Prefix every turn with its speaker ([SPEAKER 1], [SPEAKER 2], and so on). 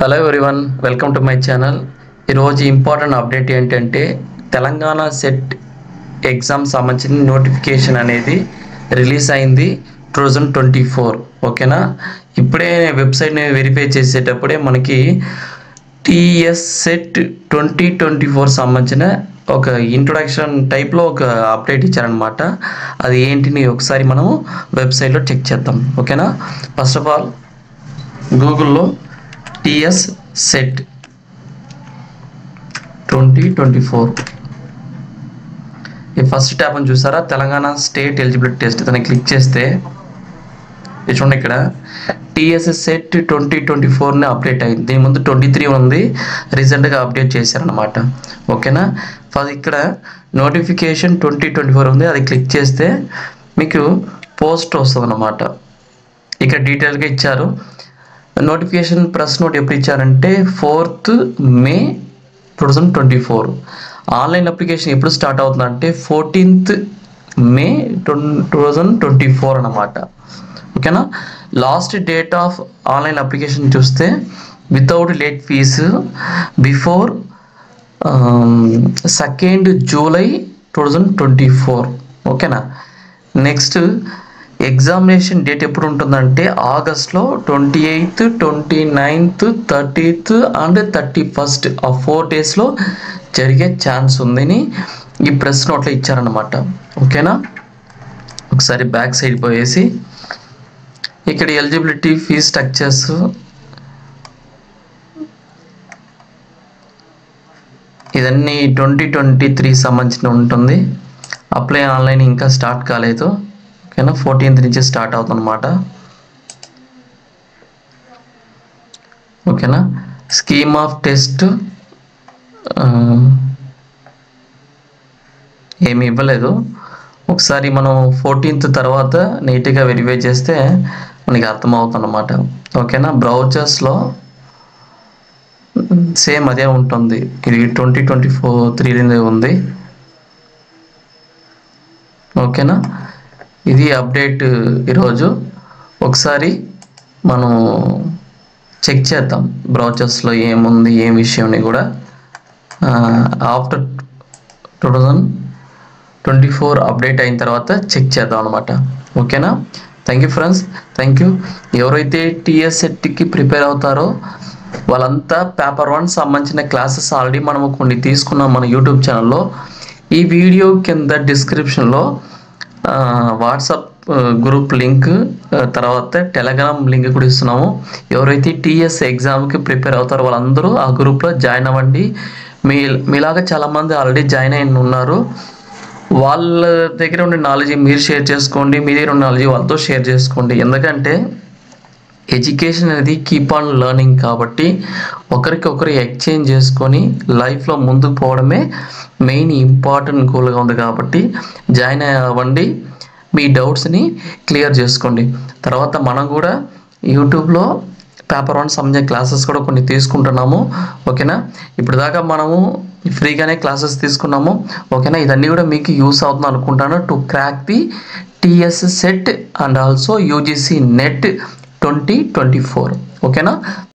[SPEAKER 1] hello everyone welcome to my channel ఈరోజు important update ఏంటంటే Telangana SET exam సంబంధించిన notification అనేది రిలీజ్ అయింది టూ థౌజండ్ ట్వంటీ ఫోర్ ఓకేనా ఇప్పుడే వెబ్సైట్ని వెరిఫై చేసేటప్పుడే మనకి TS SET twenty twenty four సంబంధించిన ఒక ఇంట్రొడక్షన్ టైప్లో ఒక అప్డేట్ ఇచ్చారనమాట అది ఏంటిని ఒకసారి మనము వెబ్సైట్లో చెక్ చేద్దాం ఓకేనా ఫస్ట్ ఆఫ్ ఆల్ గూగుల్లో TS SET twenty twenty four ఈ ఫస్ట్ ట్యాబ్ అని చూసారా తెలంగాణ స్టేట్ ఎలిజిబిలిటీ టెస్ట్ దాన్ని క్లిక్ చేస్తే ఇది చూడండి ఇక్కడ టిఎస్ఎస్ సెట్ ట్వంటీ ట్వంటీ ఫోర్ని అప్డేట్ అయింది దీని ముందు ట్వంటీ త్రీ ఉంది రీసెంట్గా అప్డేట్ చేశారనమాట ఓకేనా ఫస్ట్ ఇక్కడ నోటిఫికేషన్ ట్వంటీ ట్వంటీ ఫోర్ ఉంది అది క్లిక్ చేస్తే మీకు పోస్ట్ వస్తుంది అనమాట ఇక్కడ డీటెయిల్గా ఇచ్చారు నోటిఫికేషన్ ప్రెస్ నోట్ ఎప్పుడు ఇచ్చారంటే fourth May two thousand twenty four online application ఎప్పుడు స్టార్ట్ అవుతుందంటే fourteenth May two thousand twenty four అనమాట ఓకేనా last date of online application చూస్తే without late fee before second July two thousand twenty four ఓకేనా next examination date ఎప్పుడు ఉంటుందంటే ఆగస్ట్లో twenty eighth twenty ninth thirtieth and thirty first ఆ four డేస్లో జరిగే ఛాన్స్ ఉందని ఈ ప్రెస్ నోట్లో ఇచ్చారనమాట ఓకేనా ఒకసారి బ్యాక్ సైడ్ పోయేసి ఇక్కడ ఎలిజిబిలిటీ ఫీజ్ స్ట్రక్చర్స్ ఇదన్నీ ట్వంటీ ట్వంటీ త్రీ సంబంధించిన ఉంటుంది అప్లై ఆన్లైన్ ఇంకా స్టార్ట్ కాలేదు ఓకేనా ఫోర్టీన్త్ నుంచి స్టార్ట్ అవుతుంది అనమాట ఓకేనా స్కీమ్ ఆఫ్ టెస్ట్ ఏమి ఇవ్వలేదు ఒకసారి మనం ఫోర్టీన్త్ తర్వాత నీట్గా వెరిఫై చేస్తే మనకి అర్థమవుతుంది అనమాట ఓకేనా బ్రౌజర్స్లో సేమ్ అదే ఉంటుంది ఇది ట్వంటీ ట్వంటీ ఫోర్ త్రీ ఉంది ఓకేనా ఇది అప్డేట్ ఈరోజు ఒకసారి మనం చెక్ చేద్దాం బ్రౌచర్స్లో ఏముంది ఏం విషయంని కూడా after two thousand twenty four update అయిన తర్వాత చెక్ చేద్దాం అనమాట ఓకేనా thank you friends thank you ఎవరైతే టీఎస్ సెట్కి ప్రిపేర్ అవుతారో వాళ్ళంతా పేపర్ వన్ సంబంధించిన క్లాసెస్ ఆల్రెడీ మనము కొన్ని తీసుకున్నాం మన యూట్యూబ్ ఛానల్లో ఈ వీడియో కింద డిస్క్రిప్షన్లో వాట్సాప్ గ్రూప్ లింక్ తర్వాత టెలగ్రామ్ లింక్ కూడా ఇస్తున్నాము ఎవరైతే టీఎస్ ఎగ్జామ్కి ప్రిపేర్ అవుతారో వాళ్ళందరూ ఆ గ్రూప్లో జాయిన్ అవ్వండి మీ మీలాగా చాలామంది ఆల్రెడీ జాయిన్ అయిన ఉన్నారు వాళ్ళ దగ్గర ఉన్న నాలెడ్జ్ మీరు షేర్ చేసుకోండి మీ దగ్గర ఉన్న నాలెడ్జ్ వాళ్ళతో షేర్ చేసుకోండి ఎందుకంటే ఎడ్యుకేషన్ అనేది కీప్ ఆన్ లెర్నింగ్ కాబట్టి ఒకరికి ఒకరు ఎక్స్చేంజ్ చేసుకొని లైఫ్లో ముందుకు పోవడమే మెయిన్ ఇంపార్టెంట్ గోల్గా ఉంది కాబట్టి జాయిన్ అవ్వండి మీ డౌట్స్ని క్లియర్ చేసుకోండి తర్వాత మనం కూడా యూట్యూబ్లో పేపర్ వన్ సంబంధించిన క్లాసెస్ కూడా కొన్ని తీసుకుంటున్నాము ఓకేనా ఇప్పుడు దాకా మనము ఫ్రీగానే క్లాసెస్ తీసుకున్నాము ఓకేనా ఇదన్నీ కూడా మీకు యూస్ అవుతుంది అనుకుంటాను to crack the TS SET and also UGC NET twenty twenty four ఓకేనా